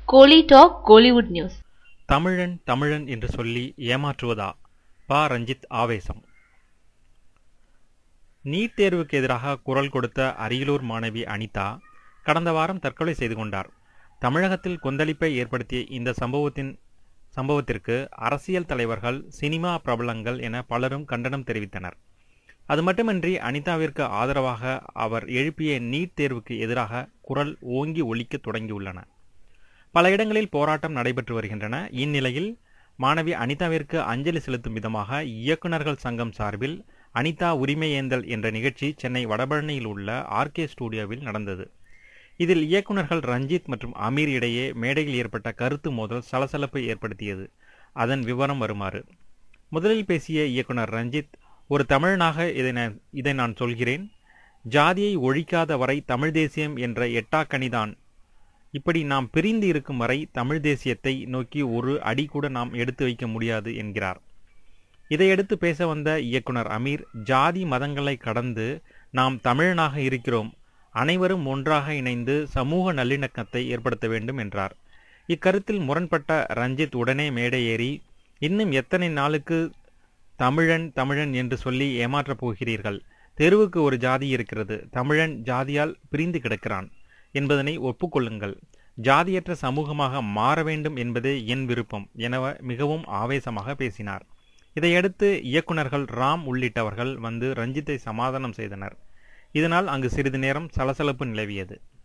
கோலி talk Kollywood news தமிழன் தமிழன் என்று சொல்லி ஏமாற்றுவதா ப ரஞ்சித் ஆவேசம் நீட் தேர்வுக்கு எதிராக குரல் கொடுத்த அரியலூர் மாணவி அனிதா கடந்த வாரம் தற்கொலை செய்து கொண்டார் தமிழகத்தில் கொந்தளிப்பை ஏற்படுத்திய இந்த சம்பவத்தின் சம்பவத்திற்கு அரசியல் தலைவர்கள் சினிமா பிரபலங்கள் என பலரும் கண்டனம் தெரிவித்தனர் அது மட்டுமின்றி அனிதாவிற்கு ஆதரவாக அவர் எழுப்பிய நீட் தேர்வுக்கு எதிராக குரல் ஓங்கி ஒலிக்க தொடங்கியுள்ளன பல இடங்களில் போராட்டம் நடைபெற்று வருகின்றன இந்நிலையில் மாணவி அனிதாவிற்கு அஞ்சலி செலுத்தும் விதமாக இயக்குநர்கள் சங்கம் சார்பில் அனிதா உரிமை ஏந்தல் என்ற நிகழ்ச்சி சென்னை வடபழனியில் உள்ள ஆர்கே ஸ்டூடியோவில் நடந்தது இதில் இயக்குநர்கள் ரஞ்சித் மற்றும் அமீர் இடையே மேடையில் ஏற்பட்ட கருத்து மோதல் சலசலப்பை ஏற்படுத்தியது அதன் விவரம் வருமாறு முதலில் பேசிய இயக்குனர் ரஞ்சித் ஒரு தமிழனாக இதை நான் இதை நான் சொல்கிறேன் ஜாதியை ஒழிக்காத வரை தமிழ் தேசியம் என்ற எட்டாக்கனிதான் இப்படி நாம் பிரிந்து இருக்கும் வரை தமிழ் தேசியத்தை நோக்கி ஒரு அடி கூட நாம் எடுத்து வைக்க முடியாது என்கிறார் இதையடுத்து பேச வந்த இயக்குனர் அமீர் ஜாதி மதங்களை கடந்து நாம் தமிழனாக இருக்கிறோம் அனைவரும் ஒன்றாக இணைந்து சமூக நல்லிணக்கத்தை ஏற்படுத்த வேண்டும் என்றார் இக்கருத்தில் முரண்பட்ட ரஞ்சித் உடனே மேடை ஏறி இன்னும் எத்தனை நாளுக்கு தமிழன் தமிழன் என்று சொல்லி ஏமாற்றப் போகிறீர்கள் தெருவுக்கு ஒரு ஜாதி இருக்கிறது தமிழன் ஜாதியால் பிரிந்து கிடக்கிறான் என்பதனை ஒப்புக்கொள்ளுங்கள் ஜாதியற்ற சமூகமாக மாற வேண்டும் என்பதே என் விருப்பம் என மிகவும் ஆவேசமாக பேசினார் இதையடுத்து இயக்குனர்கள் ராம் உள்ளிட்டவர்கள் வந்து ரஞ்சித்தை சமாதானம் செய்தனர் இதனால் அங்கு சிறிது நேரம் சலசலப்பு நிலவியது